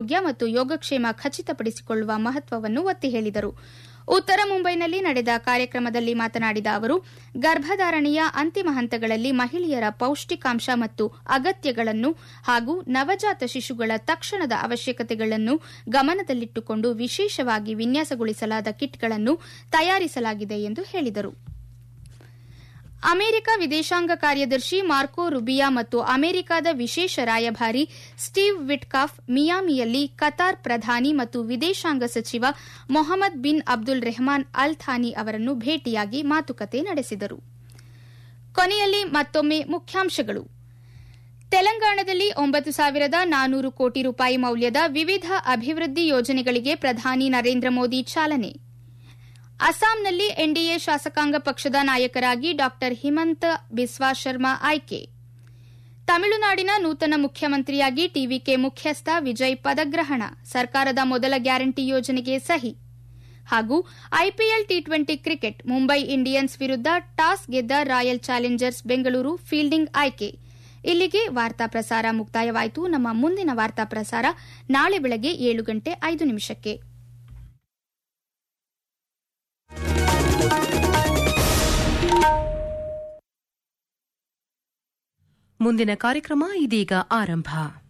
ಆರೋಗ್ಯ ಮತ್ತು ಯೋಗಕ್ಷೇಮ ಖಚಿತಪಡಿಸಿಕೊಳ್ಳುವ ಮಹತ್ವವನ್ನು ಒತ್ತಿ ಹೇಳಿದರು ಉತ್ತರ ಮುಂಬೈನಲ್ಲಿ ನಡೆದ ಕಾರ್ಯಕ್ರಮದಲ್ಲಿ ಮಾತನಾಡಿದ ಅವರು ಗರ್ಭಧಾರಣೆಯ ಅಂತಿಮ ಹಂತಗಳಲ್ಲಿ ಮಹಿಳೆಯರ ಪೌಷ್ಟಿಕಾಂಶ ಮತ್ತು ಅಗತ್ಯಗಳನ್ನು ಹಾಗೂ ನವಜಾತ ಶಿಶುಗಳ ತಕ್ಷಣದ ಅವಶ್ಯಕತೆಗಳನ್ನು ಗಮನದಲ್ಲಿಟ್ಟುಕೊಂಡು ವಿಶೇಷವಾಗಿ ವಿನ್ಯಾಸಗೊಳಿಸಲಾದ ಕಿಟ್ಗಳನ್ನು ತಯಾರಿಸಲಾಗಿದೆ ಎಂದು ಹೇಳಿದರು ಅಮೆರಿಕ ವಿದೇಶಾಂಗ ಕಾರ್ಯದರ್ಶಿ ಮಾರ್ಕೋ ರುಬಿಯಾ ಮತ್ತು ಅಮೆರಿಕದ ವಿಶೇಷ ರಾಯಭಾರಿ ಸ್ಟೀವ್ ವಿಟ್ಕಾಫ್ ಮಿಯಾಮಿಯಲ್ಲಿ ಕತಾರ್ ಪ್ರಧಾನಿ ಮತ್ತು ವಿದೇಶಾಂಗ ಸಚಿವ Mohammed bin Abdul Rahman Al Thani ಅವರನ್ನು ಭೇಟಿಯಾಗಿ ಮಾತುಕತೆ ನಡೆಸಿದರು ಕೊನೆಯಲ್ಲಿ ಮತ್ತೊಮ್ಮೆ ಮುಖ್ಯಾಂಶಗಳು ತೆಲಂಗಾಣದಲ್ಲಿ ಒಂಬತ್ತು ಸಾವಿರದ ನಾನೂರು ಕೋಟಿ ರೂಪಾಯಿ ಮೌಲ್ಯದ ವಿವಿಧ ಅಭಿವೃದ್ಧಿ ಯೋಜನೆಗಳಿಗೆ ಪ್ರಧಾನಿ ನರೇಂದ್ರ ಮೋದಿ ಚಾಲನೆ ಅಸ್ಸಾಂನಲ್ಲಿ ಎನ್ಡಿಎ ಶಾಸಕಾಂಗ ಪಕ್ಷದ ನಾಯಕರಾಗಿ ಡಾ ಹಿಮಂತ ಬಿಸ್ವಾ ಶರ್ಮಾ ಆಯ್ಕೆ ತಮಿಳುನಾಡಿನ ನೂತನ ಮುಖ್ಯಮಂತ್ರಿಯಾಗಿ ಟಿವಿಕೆ ಮುಖ್ಯಸ್ಥ ವಿಜಯ್ ಪದಗ್ರಹಣ ಸರ್ಕಾರದ ಮೊದಲ ಗ್ಯಾರಂಟಿ ಯೋಜನೆಗೆ ಸಹಿ ಹಾಗೂ IPL T twenty cricket Mumbai Indians ವಿರುದ್ಧ ಟಾಸ್ ಗೆದ್ದ ರಾಯಲ್ ಚಾಲೆಂಜರ್ಸ್ ಬೆಂಗಳೂರು ಫೀಲ್ಡಿಂಗ್ ಆಯ್ಕೆ ಇಲ್ಲಿಗೆ ವಾರ್ತಾ ಪ್ರಸಾರ ಮುಕ್ತಾಯವಾಯಿತು ನಮ್ಮ ಮುಂದಿನ ವಾರ್ತಾ ಪ್ರಸಾರ ನಾಳೆ ಬೆಳಗ್ಗೆ ಏಳು ಗಂಟೆ ಐದು ನಿಮಿಷಕ್ಕೆ ಮುಂದಿನ ಕಾರ್ಯಕ್ರಮ ಇದೀಗ ಆರಂಭ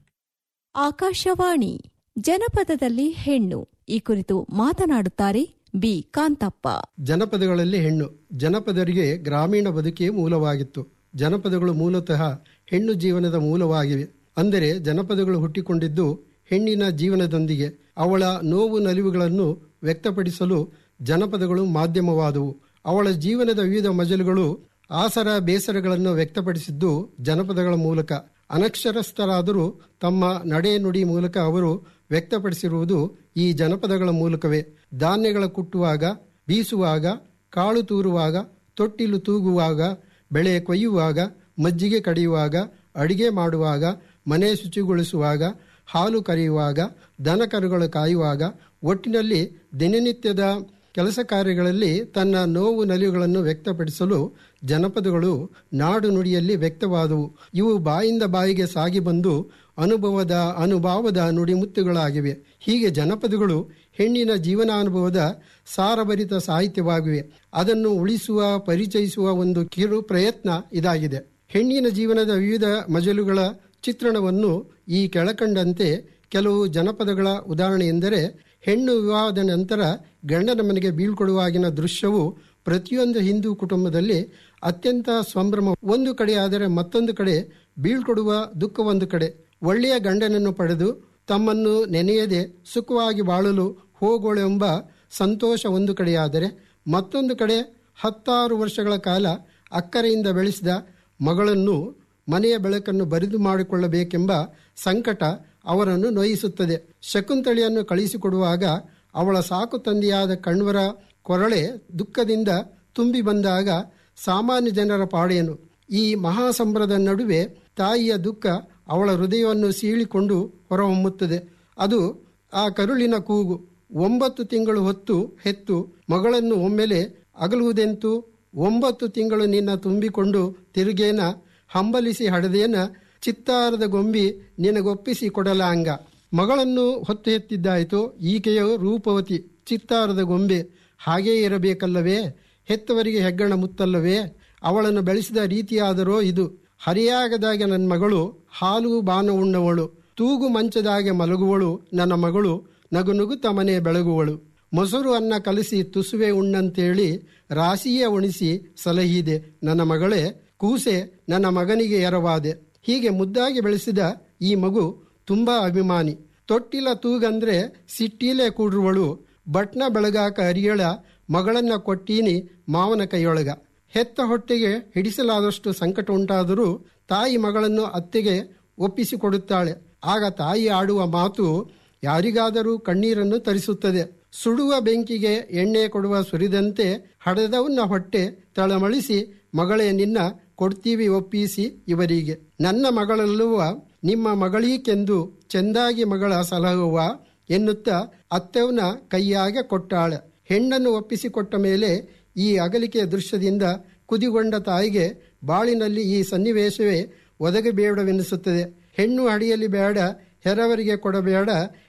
ಆಕಾಶವಾಣಿ ಜನಪದದಲ್ಲಿ ಹೆಣ್ಣು ಈ ಕುರಿತು ಮಾತನಾಡುತ್ತಾರೆ ಬಿ ಕಾಂತಪ್ಪ ಜನಪದಗಳಲ್ಲಿ ಹೆಣ್ಣು ಜನಪದರಿಗೆ ಗ್ರಾಮೀಣ ಬದುಕೇ ಮೂಲವಾಗಿತ್ತು ಜನಪದಗಳು ಮೂಲತಃ ಹೆಣ್ಣು ಜೀವನದ ಮೂಲವಾಗಿವೆ ಅಂದರೆ ಜನಪದಗಳು ಹುಟ್ಟಿಕೊಂಡಿದ್ದು ಹೆಣ್ಣಿನ ಜೀವನದೊಂದಿಗೆ ಅವಳ ನೋವು ನಲಿವುಗಳನ್ನು ವ್ಯಕ್ತಪಡಿಸಲು ಜನಪದಗಳು ಮಾಧ್ಯಮವಾದವು ಅವಳ ಜೀವನದ ವಿವಿಧ ಮಜಲುಗಳು ಆಸರ ಬೇಸರಗಳನ್ನು ವ್ಯಕ್ತಪಡಿಸಿದ್ದು ಜನಪದಗಳ ಮೂಲಕ ಅನಕ್ಷರಸ್ಥರಾದರೂ ತಮ್ಮ ನಡೆ ನುಡಿ ಮೂಲಕ ಅವರು ವ್ಯಕ್ತಪಡಿಸಿರುವುದು ಈ ಜನಪದಗಳ ಮೂಲಕವೇ ಧಾನ್ಯಗಳ ಕುಟ್ಟುವಾಗ ಬೀಸುವಾಗ ಕಾಳು ತೂರುವಾಗ ತೊಟ್ಟಿಲು ತೂಗುವಾಗ ಬೆಳೆ ಕೊಯ್ಯುವಾಗ ಮಜ್ಜಿಗೆ ಕಡಿಯುವಾಗ ಅಡಿಗೆ ಮಾಡುವಾಗ ಮನೆ ಶುಚಿಗೊಳಿಸುವಾಗ ಹಾಲು ಕರೆಯುವಾಗ ದನ ಕರುಗಳು ಕಾಯುವಾಗ ಒಟ್ಟಿನಲ್ಲಿ ದಿನನಿತ್ಯದ ಕೆಲಸ ಕಾರ್ಯಗಳಲ್ಲಿ ತನ್ನ ನೋವು ನಲಿವುಗಳನ್ನು ವ್ಯಕ್ತಪಡಿಸಲು ಜನಪದಗಳು ನಾಡು ನುಡಿಯಲ್ಲಿ ವ್ಯಕ್ತವಾದವು ಇವು ಬಾಯಿಂದ ಬಾಯಿಗೆ ಸಾಗಿ ಬಂದು ಅನುಭವದ ಅನುಭಾವದ ನುಡಿಮುತ್ತುಗಳಾಗಿವೆ ಹೀಗೆ ಜನಪದಗಳು ಹೆಣ್ಣಿನ ಜೀವನಾನುಭವದ ಸಾರಭರಿತ ಸಾಹಿತ್ಯವಾಗಿವೆ ಅದನ್ನು ಉಳಿಸುವ ಪರಿಚಯಿಸುವ ಒಂದು ಕಿರು ಪ್ರಯತ್ನ ಇದಾಗಿದೆ ಹೆಣ್ಣಿನ ಜೀವನದ ವಿವಿಧ ಮಜಲುಗಳ ಚಿತ್ರಣವನ್ನು ಈ ಕೆಳಕಂಡಂತೆ ಕೆಲವು ಜನಪದಗಳ ಉದಾಹರಣೆ ಎಂದರೆ ಹೆಣ್ಣು ವಿವಾಹದ ನಂತರ ಗಂಡನ ಮನೆಗೆ ಬೀಳ್ಕೊಡುವಾಗಿನ ದೃಶ್ಯವು ಪ್ರತಿಯೊಂದು ಹಿಂದೂ ಕುಟುಂಬದಲ್ಲಿ ಅತ್ಯಂತ ಸಂಭ್ರಮ ಒಂದು ಕಡೆ ಆದರೆ ಮತ್ತೊಂದು ಕಡೆ ಬೀಳ್ಕೊಡುವ ದುಃಖ ಒಂದು ಕಡೆ ಒಳ್ಳೆಯ ಗಂಡನನ್ನು ಪಡೆದು ತಮ್ಮನ್ನು ನೆನೆಯದೆ ಸುಖವಾಗಿ ಬಾಳಲು ಹೋಗೋಳೆಂಬ ಸಂತೋಷ ಒಂದು ಕಡೆಯಾದರೆ ಮತ್ತೊಂದು ಕಡೆ ಹತ್ತಾರು ವರ್ಷಗಳ ಕಾಲ ಅಕ್ಕರೆಯಿಂದ ಬೆಳೆಸಿದ ಮಗಳನ್ನು ಮನೆಯ ಬೆಳಕನ್ನು ಬರಿದು ಮಾಡಿಕೊಳ್ಳಬೇಕೆಂಬ ಸಂಕಟ ಅವರನ್ನು ನೋಯಿಸುತ್ತದೆ ಶಕುಂತಳಿಯನ್ನು ಕಳಿಸಿಕೊಡುವಾಗ ಅವಳ ಸಾಕು ತಂದೆಯಾದ ಕಣ್ವರ ಕೊರಳೆ ದುಃಖದಿಂದ ತುಂಬಿ ಬಂದಾಗ ಸಾಮಾನ್ಯ ಜನರ ಪಾಡೇನು ಈ ಮಹಾಸಂಭ್ರದ ನಡುವೆ ತಾಯಿಯ ದುಃಖ ಅವಳ ಹೃದಯವನ್ನು ಸೀಳಿಕೊಂಡು ಹೊರಹೊಮ್ಮುತ್ತದೆ ಅದು ಆ ಕರುಳಿನ ಕೂಗು ಒಂಬತ್ತು ತಿಂಗಳು ಹೊತ್ತು ಹೆತ್ತು ಮಗಳನ್ನು ಒಮ್ಮೆಲೆ ಅಗಲುವುದೆಂತು ಒಂಬತ್ತು ತಿಂಗಳು ನಿನ್ನ ತುಂಬಿಕೊಂಡು ತಿರುಗೇನ ಹಂಬಲಿಸಿ ಹಡದೇನ ಚಿತ್ತಾರದ ಗೊಂಬಿ ನಿನಗೊಪ್ಪಿಸಿ ಕೊಡಲಾಂಗ ಮಗಳನ್ನು ಹೊತ್ತು ಎತ್ತಿದ್ದಾಯಿತು ಈಕೆಯು ರೂಪವತಿ ಚಿತ್ತಾರದ ಗೊಂಬೆ ಹಾಗೇ ಇರಬೇಕಲ್ಲವೇ ಹೆತ್ತವರಿಗೆ ಹೆಗ್ಗಣ ಮುತ್ತಲ್ಲವೇ ಅವಳನ್ನು ಬೆಳೆಸಿದ ರೀತಿಯಾದರೋ ಇದು ಹರಿಯಾಗದಾಗ ನನ್ನ ಮಗಳು ಹಾಲು ಬಾನ ಉಣ್ಣವಳು ತೂಗು ಮಂಚದಾಗೆ ಮಲಗುವಳು ನನ್ನ ಮಗಳು ನಗು ನುಗುತ್ತ ಮನೆ ಬೆಳಗುವಳು ಮೊಸರು ಅನ್ನ ಕಲಿಸಿ ತುಸುವೆ ಉಣ್ಣಂತೇಳಿ ರಾಶಿಯೇ ಉಣಿಸಿ ಸಲಹಿದೆ ನನ್ನ ಮಗಳೇ ಕೂಸೆ ನನ್ನ ಮಗನಿಗೆ ಎರವಾದೆ ಹೀಗೆ ಮುದ್ದಾಗಿ ಬೆಳೆಸಿದ ಈ ಮಗು ತುಂಬಾ ಅಭಿಮಾನಿ ತೊಟ್ಟಿಲ ತೂಗಂದ್ರೆ ಸಿಟ್ಟೀಲೆ ಕೂಡ್ರುವಳು ಬಟ್ನ ಬೆಳಗಾಕ ಅರಿಯಳ ಮಗಳನ್ನ ಕೊಟ್ಟೀನಿ ಮಾವನ ಕೈಯೊಳಗ ಹೆತ್ತ ಹೊಟ್ಟೆಗೆ ಹಿಡಿಸಲಾದಷ್ಟು ಸಂಕಟ ಉಂಟಾದರೂ ತಾಯಿ ಮಗಳನ್ನು ಅತ್ತೆಗೆ ಒಪ್ಪಿಸಿಕೊಡುತ್ತಾಳೆ ಆಗ ತಾಯಿ ಆಡುವ ಮಾತು ಯಾರಿಗಾದರೂ ಕಣ್ಣೀರನ್ನು ತರಿಸುತ್ತದೆ ಸುಡುವ ಬೆಂಕಿಗೆ ಎಣ್ಣೆ ಕೊಡುವ ಸುರಿದಂತೆ ಹಡೆದವನ್ನ ಹೊಟ್ಟೆ ತಳಮಳಿಸಿ ಮಗಳೇ ನಿನ್ನ ಕೊಡ್ತೀವಿ ಒಪ್ಪಿಸಿ ಇವರಿಗೆ ನನ್ನ ಮಗಳಲ್ಲುವ ನಿಮ್ಮ ಮಗಳೀಕೆಂದು ಚೆಂದಾಗಿ ಮಗಳ ಸಲಹುವ ಎನ್ನುತ್ತಾ ಅತ್ತೆವನ ಕೈಯಾಗೆ ಕೊಟ್ಟಾಳೆ ಹೆಣ್ಣನ್ನು ಒಪ್ಪಿಸಿಕೊಟ್ಟ ಮೇಲೆ ಈ ಅಗಲಿಕೆಯ ದೃಶ್ಯದಿಂದ ಕುದಿಗೊಂಡ ತಾಯಿಗೆ ಬಾಳಿನಲ್ಲಿ ಈ ಸನ್ನಿವೇಶವೇ ಒದಗಬೇಡವೆನಿಸುತ್ತದೆ ಹೆಣ್ಣು ಅಡಿಯಲ್ಲಿ ಬೇಡ ಹೆರವರಿಗೆ ಕೊಡಬೇಡ